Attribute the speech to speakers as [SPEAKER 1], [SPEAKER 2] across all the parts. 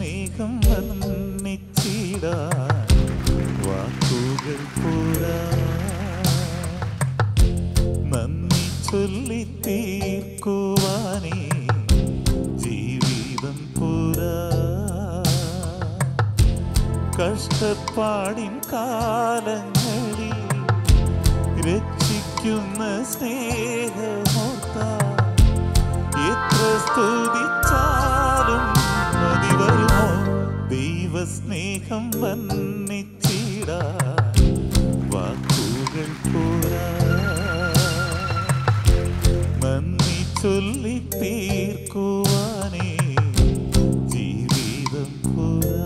[SPEAKER 1] സ്നേഹം വർണ്ണിച്ചിടാൻ വാക്കുകൾ പോരാ നന്ദി ചൊല്ലി തീർക്കുവാനേ ജീവിതം പോരാ കഷ്ടപ്പാടിൻ കാലങ്ങളിൽ രക്ഷിക്കുന്ന സ്നേഹമോർത്ത എത്ര സ്തുതിച്ചാലും മതി വരുമോ ദൈവസ്നേഹം വന്നിച്ചിടാ വാക്കുകൾ പോരാ നന്ദി ചൊല്ലി തീർക്കുവാനേ ജീവിതം പോരാ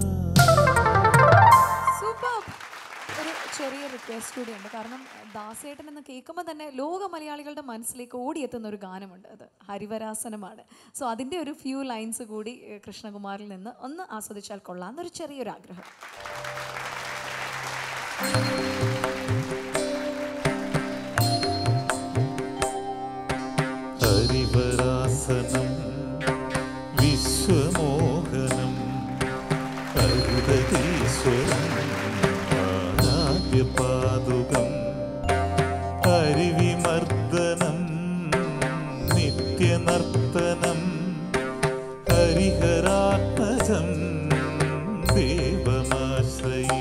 [SPEAKER 2] സൂപ്പർ ഒരു ചെറിയ റിക്വസ്റ്റ് കൂടിയുണ്ട് കാരണം ദാസേട്ടൻ എന്ന് കേൾക്കുമ്പോൾ തന്നെ ലോക മലയാളികളുടെ മനസ്സിലേക്ക് ഓടിയെത്തുന്ന ഒരു ഗാനമുണ്ട് അത് ഹരിവരാസനമാണ് സോ അതിൻ്റെ ഒരു ഫ്യൂ ലൈൻസ് കൂടി ഏഹ്, കൃഷ്ണകുമാറിൽ നിന്ന് ഒന്ന് ആസ്വദിച്ചാൽ കൊള്ളാം എന്നൊരു ചെറിയൊരു ആഗ്രഹം
[SPEAKER 1] ഹരിവരാസനം വിശ്വമോഹനം ഹരിതീശ്വരം ആരാധ്യപാതുകം ഹരിവിമർദ്ദനം നിത്യനർത്തനം ഹരിഹരാത്മജം ദേവമാശ്രയേ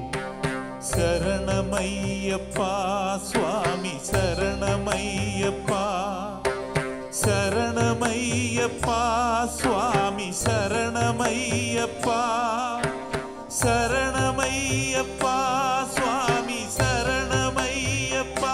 [SPEAKER 1] ശരണമയ്യപ്പ സ്വാമി ശരണമയ്യപ്പ ശരണമയ്യപ്പ സ്വാമി ശരണമയ്യപ്പ ശരണമയ്യപ്പ സ്വാമി ശരണമയ്യപ്പ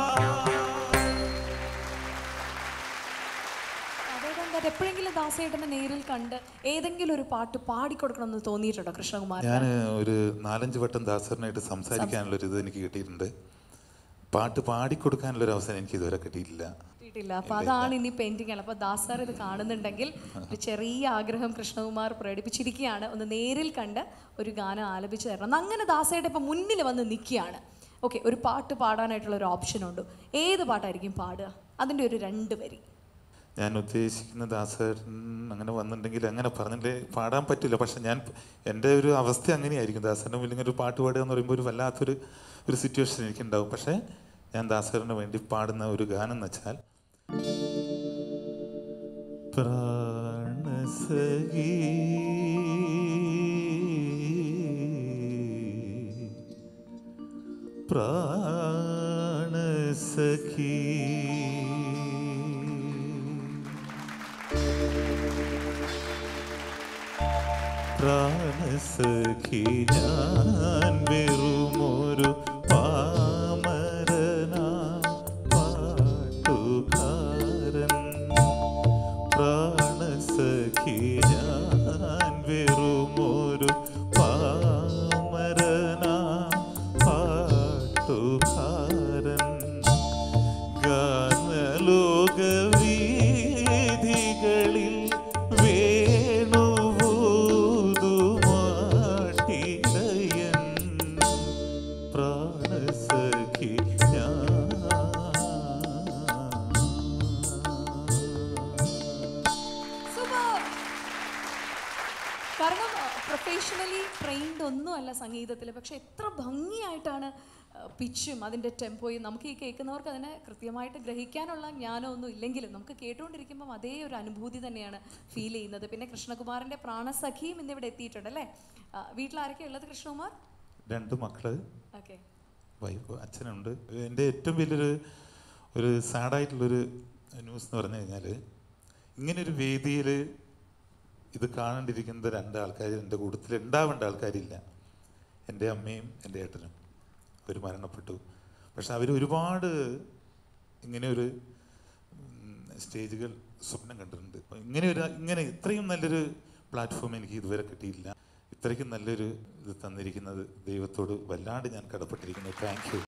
[SPEAKER 2] അതേകൊണ്ട് അത് എപ്പോഴെങ്കിലും ദാസേട്ടനെ നേരിൽ കണ്ട് ഏതെങ്കിലും ഒരു പാട്ട് പാടിക്കൊടുക്കണമെന്ന് തോന്നിയിട്ടുണ്ടോ കൃഷ്ണകുമാർ
[SPEAKER 1] ഞാൻ ഒരു നാലഞ്ച് വട്ടം ദാസറിനായിട്ട് സംസാരിക്കാനുള്ളൊരു ഇത് എനിക്ക് കിട്ടിയിട്ടുണ്ട് പാട്ട് പാടിക്കൊടുക്കാനുള്ളൊരു അവസരം എനിക്ക് ഇതുവരെ കിട്ടിയിട്ടില്ല
[SPEAKER 2] കിട്ടിയിട്ടില്ല അപ്പൊ അതാണ് ഇനി പെയിന്റിംഗ് അപ്പൊ ദാസ് സാർ ഇത് കാണുന്നുണ്ടെങ്കിൽ ഒരു ചെറിയ ആഗ്രഹം കൃഷ്ണകുമാർ പ്രകടിപ്പിച്ചിരിക്കുകയാണ് ഒന്ന് നേരിൽ കണ്ട് ഒരു ഗാനം ആലപിച്ച് തരണം എന്ന് അങ്ങനെ ദാസയുടെ ഇപ്പൊ മുന്നിൽ വന്ന് നിൽക്കുകയാണ് ഓക്കെ ഒരു പാട്ട് പാടാനായിട്ടുള്ള ഒരു ഓപ്ഷൻ ഉണ്ട് ഏത് പാട്ടായിരിക്കും പാടുക അതിന്റെ ഒരു രണ്ട് വരി
[SPEAKER 1] ഞാൻ ഉദ്ദേശിക്കുന്ന ദാസേട്ടൻ അങ്ങനെ വന്നിട്ടുണ്ടെങ്കിൽ അങ്ങനെ പറഞ്ഞിട്ട് പാടാൻ പറ്റില്ല പക്ഷെ ഞാൻ എൻ്റെ ഒരു അവസ്ഥ അങ്ങനെയായിരിക്കും ദാസേട്ടൻ്റെ മുന്നിൽ ഇങ്ങനെ ഒരു പാട്ട് പാടുക എന്ന് പറയുമ്പോൾ ഒരു വല്ലാത്തൊരു ഒരു സിറ്റുവേഷൻ എനിക്കുണ്ടാവും പക്ഷേ ഞാൻ ദാസേട്ടന് വേണ്ടി പാടുന്ന ഒരു ഗാനം എന്ന് വെച്ചാൽ പ്രാണസഖി പ്രാണസഖി പ്രാണസഖി ഞാൻ വെറുമൊരു പാമരനാ പാട്ടുകാരൻ പ്രാണസഖി ഞാൻ വെറുമൊരു പാമരനാ പാട്ടുകാരൻ ഗാനലോകവീഥികളിൽ വേണുവൂതുമാട്ടിടയൻ പ്രാണസഖി
[SPEAKER 2] Super. കാരണം പ്രൊഫഷണലി ട്രെയിൻഡ് ഒന്നുമല്ല സംഗീതത്തിൽ പക്ഷെ എത്ര ഭംഗിയായിട്ടാണ് പിച്ചും അതിൻ്റെ ടെമ്പോയും നമുക്ക് ഈ കേൾക്കുന്നവർക്ക് അതിനെ കൃത്യമായിട്ട് ഗ്രഹിക്കാനുള്ള ജ്ഞാനമൊന്നും ഇല്ലെങ്കിലും നമുക്ക് കേട്ടുകൊണ്ടിരിക്കുമ്പം അതേ ഒരു അനുഭൂതി തന്നെയാണ് ഫീൽ ചെയ്യുന്നത് പിന്നെ കൃഷ്ണകുമാറിൻ്റെ പ്രാണസഖിയും ഇന്നിവിടെ എത്തിയിട്ടുണ്ട് അല്ലേ ആ, വീട്ടിലാരൊക്കെ ഉള്ളത് കൃഷ്ണകുമാർ
[SPEAKER 1] രണ്ട് മക്കള്
[SPEAKER 2] ഓക്കെ
[SPEAKER 1] വൈഫ് അച്ഛനുണ്ട് എൻ്റെ ഏറ്റവും വലിയൊരു ഒരു സാഡായിട്ടുള്ളൊരു ന്യൂസ് എന്ന് പറഞ്ഞു കഴിഞ്ഞാൽ ഇങ്ങനൊരു വേദിയിൽ ഇത് കാണേണ്ടിയിരിക്കുന്ന രണ്ട് ആൾക്കാർ എൻ്റെ കൂട്ടത്തിൽ ഉണ്ടാവേണ്ട ആൾക്കാരില്ല എൻ്റെ അമ്മയും എൻ്റെ ഏട്ടനും അവർ മരണപ്പെട്ടു പക്ഷെ അവർ ഒരുപാട് ഇങ്ങനെ ഒരു ഉം, സ്റ്റേജുകൾ സ്വപ്നം കണ്ടിട്ടുണ്ട് അപ്പൊ ഇങ്ങനെ ഒരു ഇങ്ങനെ ഇത്രയും നല്ലൊരു പ്ലാറ്റ്ഫോം എനിക്ക് ഇതുവരെ കിട്ടിയില്ല ഇത്രയ്ക്കും നല്ലൊരു ഇത് തന്നിരിക്കുന്നത് ദൈവത്തോട് വല്ലാണ്ട് ഞാൻ കടപ്പെട്ടിരിക്കുന്നു താങ്ക് യു